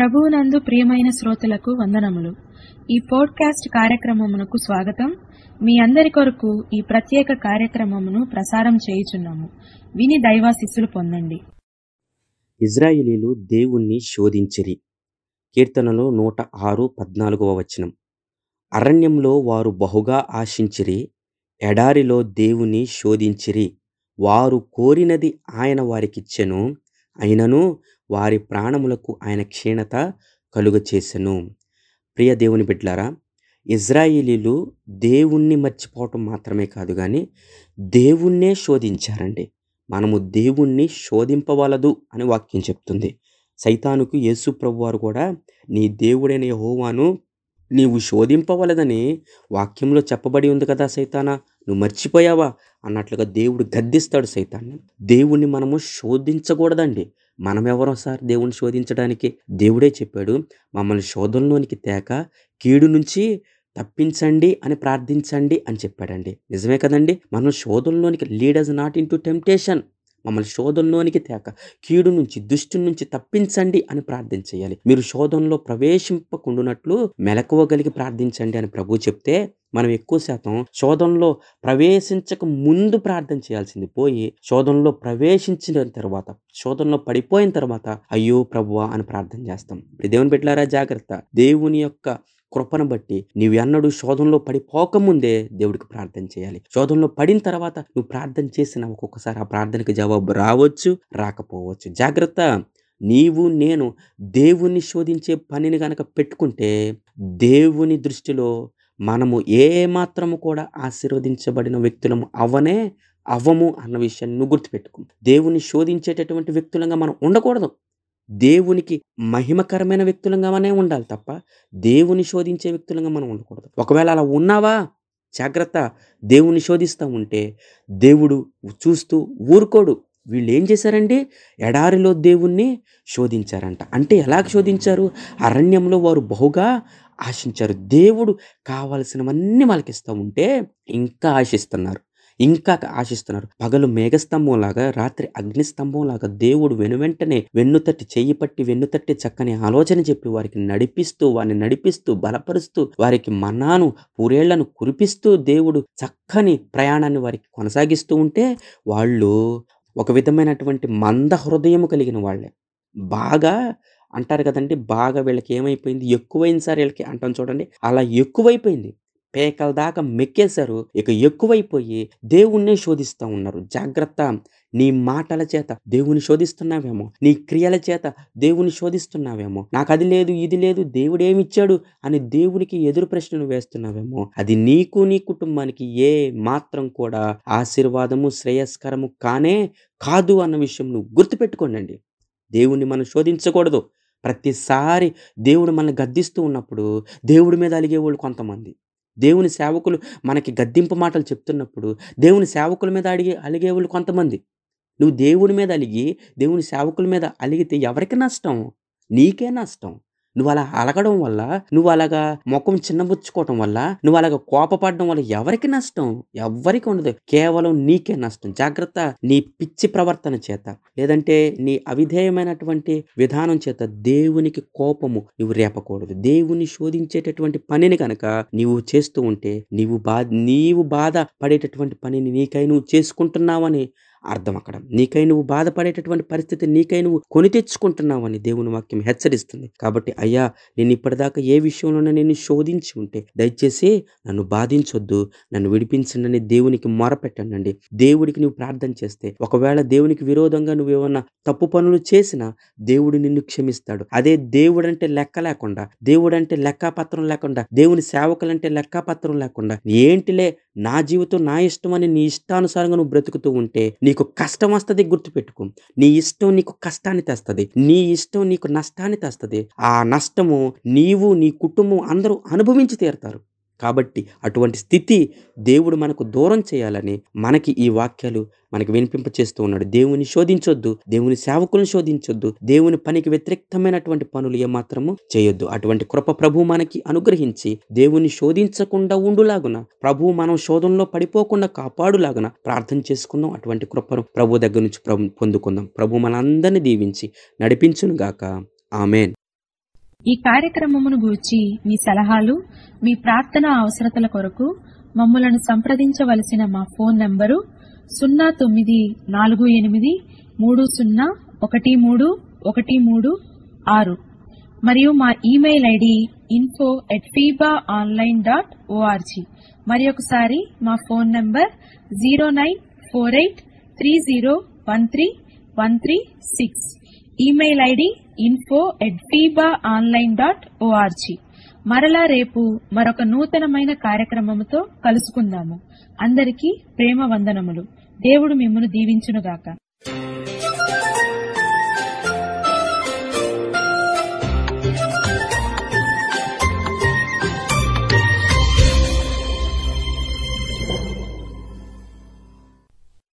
ప్రభువునందు ప్రియమైన శ్రోతలకు వందనములు ఈ పోడ్కాస్ట్ కార్యక్రమమునకు స్వాగతం మీ అందరి కొరకు ఈ ప్రత్యేక కార్యక్రమమును ప్రసారం చేయుచున్నాము విని దైవాశిస్సులు పొందండి ఇజ్రాయేలీలు దేవుణ్ణి శోధించిరి కీర్తనలో నూట ఆరు పద్నాలుగవ వచనం అరణ్యంలో వారు బహుగా ఆశించిరి ఎడారిలో దేవుని శోధించిరి వారు కోరినది ఆయన వారికిచ్చెను అయినను వారి ప్రాణములకు ఆయన క్షీణత కలుగచేసెను ప్రియ దేవుని బిడ్లారా ఇజ్రాయేలీలు దేవుణ్ణి మర్చిపోవటం మాత్రమే కాదు కానీ దేవుణ్ణే శోధించారండి మనము దేవుణ్ణి శోధింపవలదు అని వాక్యం చెప్తుంది సైతానుకు యేసు ప్రభువారు కూడా నీ దేవుడైన యెహోవాను నీవు శోధింపవలదని వాక్యంలో చెప్పబడి ఉంది కదా సైతానా నువ్వు మర్చిపోయావా అన్నట్లుగా దేవుడు గద్దిస్తాడు సైతాన్ని దేవుణ్ణి మనము శోధించకూడదండి మనం ఎవరో సార్ దేవుణ్ణి శోధించడానికి దేవుడే చెప్పాడు మమ్మల్ని శోధంలోనికి తేక కీడు నుంచి తప్పించండి అని ప్రార్థించండి అని చెప్పాడండి నిజమే కదండి మనం శోధంలోనికి leaders not into temptation మమ్మల్ని శోధంలోనికి తేక కీడు నుంచి దుష్టు నుంచి తప్పించండి అని ప్రార్థన చేయాలి మీరు శోధనలో ప్రవేశింపకుండునట్లు మెలకువగలిగి ప్రార్థించండి అని ప్రభు చెప్తే మనం ఎక్కువ శాతం శోధనలో ప్రవేశించక ముందు ప్రార్థన చేయాల్సింది పోయి శోధనలో ప్రవేశించిన తర్వాత శోధనలో పడిపోయిన తర్వాత అయ్యో ప్రభువా అని ప్రార్థన చేస్తాం ఇప్పుడు దేవుని పెట్టారా జాగ్రత్త దేవుని యొక్క కృపను బట్టి నీవు ఎన్నడూ శోధనలో పడిపోకముందే దేవుడికి ప్రార్థన చేయాలి శోధనలో పడిన తర్వాత నువ్వు ప్రార్థన చేసిన ఒక్కొక్కసారి ఆ ప్రార్థనకి జవాబు రావచ్చు రాకపోవచ్చు జాగ్రత్త నీవు నేను దేవుణ్ణి శోధించే పనిని గనక పెట్టుకుంటే దేవుని దృష్టిలో మనము ఏ మాత్రము కూడా ఆశీర్వదించబడిన వ్యక్తులము అవనే అవ్వము అన్న విషయాన్ని నువ్వు గుర్తుపెట్టుకో దేవుని శోధించేటటువంటి వ్యక్తులంగా మనం ఉండకూడదు దేవునికి మహిమకరమైన వ్యక్తులంగానే ఉండాలి తప్ప దేవుని శోధించే వ్యక్తులంగా మనం ఉండకూడదు ఒకవేళ అలా ఉన్నావా జాగ్రత్త దేవుని శోధిస్తూ ఉంటే దేవుడు చూస్తూ ఊరుకోడు వీళ్ళు ఏం చేశారండి ఎడారిలో దేవుణ్ణి శోధించారంట అంటే ఎలాగ శోధించారు అరణ్యంలో వారు బహుగా ఆశించారు దేవుడు కావలసినవన్నీ వాళ్ళకిస్తూ ఉంటే ఇంకా ఆశిస్తున్నారు ఇంకా ఆశిస్తున్నారు పగలు మేఘస్తంభం లాగా రాత్రి అగ్నిస్తంభం లాగా దేవుడు వెను వెంటనే వెన్నుతట్టి చెయ్యి పట్టి వెన్నుతట్టి చక్కని ఆలోచన చెప్పి వారికి నడిపిస్తూ వారిని నడిపిస్తూ బలపరుస్తూ వారికి మన్నాను పూరేళ్లను కురిపిస్తూ దేవుడు చక్కని ప్రయాణాన్ని వారికి కొనసాగిస్తూ ఉంటే వాళ్ళు ఒక విధమైనటువంటి మంద హృదయం కలిగిన వాళ్ళే బాగా అంటారు కదండి బాగా వీళ్ళకి ఏమైపోయింది ఎక్కువైంది సార్ వీళ్ళకి అంటాం చూడండి అలా ఎక్కువైపోయింది పేకల దాకా మెక్కేశారు ఇక ఎక్కువైపోయి దేవుణ్ణే శోధిస్తూ ఉన్నారు జాగ్రత్త నీ మాటల చేత దేవుని శోధిస్తున్నావేమో నీ క్రియల చేత దేవుని శోధిస్తున్నావేమో నాకు అది లేదు ఇది లేదు దేవుడు ఏమిచ్చాడు అని దేవునికి ఎదురు ప్రశ్నలు వేస్తున్నావేమో అది నీకు నీ కుటుంబానికి ఏ మాత్రం కూడా ఆశీర్వాదము శ్రేయస్కరము కానే కాదు అన్న విషయం నువ్వు గుర్తుపెట్టుకోండి దేవుణ్ణి మనం శోధించకూడదు ప్రతిసారి దేవుడు మనల్ని గద్దిస్తూ ఉన్నప్పుడు దేవుడి మీద అలిగేవాళ్ళు కొంతమంది దేవుని సేవకులు మనకి గద్దింపు మాటలు చెప్తున్నప్పుడు దేవుని సేవకుల మీద అడిగి అలిగేవాళ్ళు కొంతమంది నువ్వు దేవుని మీద అలిగి దేవుని సేవకుల మీద అలిగితే ఎవరికి నష్టం నీకే నష్టం నువ్వు అలా అలగడం వల్ల నువ్వు అలాగా ముఖం చిన్నబుచ్చుకోవటం వల్ల నువ్వు అలాగా కోపపడడం వల్ల ఎవరికి నష్టం ఎవరికి ఉండదు కేవలం నీకే నష్టం జాగ్రత్త నీ పిచ్చి ప్రవర్తన చేత లేదంటే నీ అవిధేయమైనటువంటి విధానం చేత దేవునికి కోపము నువ్వు రేపకూడదు దేవుని శోధించేటటువంటి పనిని కనుక నీవు చేస్తూ ఉంటే నీవు బా నీవు బాధ పడేటటువంటి పనిని నీకై నువ్వు చేసుకుంటున్నావని అర్థం అక్కడ నీకై నువ్వు బాధపడేటటువంటి పరిస్థితి నీకై నువ్వు కొని తెచ్చుకుంటున్నావని దేవుని వాక్యం హెచ్చరిస్తుంది కాబట్టి అయ్యా నేను ఇప్పటిదాకా ఏ విషయంలోనే నేను శోధించి ఉంటే దయచేసి నన్ను బాధించొద్దు నన్ను విడిపించండి దేవునికి మొరపెట్టండి దేవుడికి నువ్వు ప్రార్థన చేస్తే ఒకవేళ దేవునికి విరోధంగా నువ్వు ఏమన్నా తప్పు పనులు చేసినా దేవుడు నిన్ను క్షమిస్తాడు అదే దేవుడు అంటే లెక్క లేకుండా దేవుడు అంటే లెక్కాపత్రం లేకుండా దేవుని సేవకులంటే లెక్కాపత్రం లేకుండా ఏంటిలే నా జీవితం నా ఇష్టం అని నీ ఇష్టానుసారంగా నువ్వు బ్రతుకుతూ ఉంటే నీకు కష్టం వస్తుంది గుర్తుపెట్టుకో నీ ఇష్టం నీకు కష్టాన్ని తెస్తుంది నీ ఇష్టం నీకు నష్టాన్ని తెస్తుంది ఆ నష్టము నీవు నీ కుటుంబం అందరూ అనుభవించి తీరుతారు కాబట్టి అటువంటి స్థితి దేవుడు మనకు దూరం చేయాలని మనకి ఈ వాక్యాలు మనకి వినిపింప చేస్తూ ఉన్నాడు దేవుని శోధించొద్దు దేవుని సేవకులను శోధించొద్దు దేవుని పనికి వ్యతిరేక్తమైనటువంటి పనులు ఏమాత్రము చేయొద్దు అటువంటి కృప ప్రభు మనకి అనుగ్రహించి దేవుని శోధించకుండా ఉండులాగున ప్రభు మనం శోధనలో పడిపోకుండా కాపాడులాగున ప్రార్థన చేసుకుందాం అటువంటి కృపను ప్రభు దగ్గర నుంచి ప్రభు పొందుకుందాం ప్రభు మనందరినీ దీవించి నడిపించును గాక ఆమెన్ ఈ కార్యక్రమమును గూర్చి మీ సలహాలు మీ ప్రార్థన అవసరతల కొరకు మమ్మలను సంప్రదించవలసిన మా ఫోన్ నంబరు సున్నా తొమ్మిది నాలుగు ఎనిమిది మూడు సున్నా ఒకటి మూడు ఒకటి మూడు ఆరు మరియు మా email ID info at fiba online dot ORG మరి ఒకసారి మా phone number zero nine four eight three zero one three one three six email ID info at fiba online dot ORG మరలా రేపు మరొక నూతనమైన కార్యక్రమముతో కలుసుకుందాము అందరికీ ప్రేమ వందనములు దేవుడు మిమ్మను దీవించునుగాక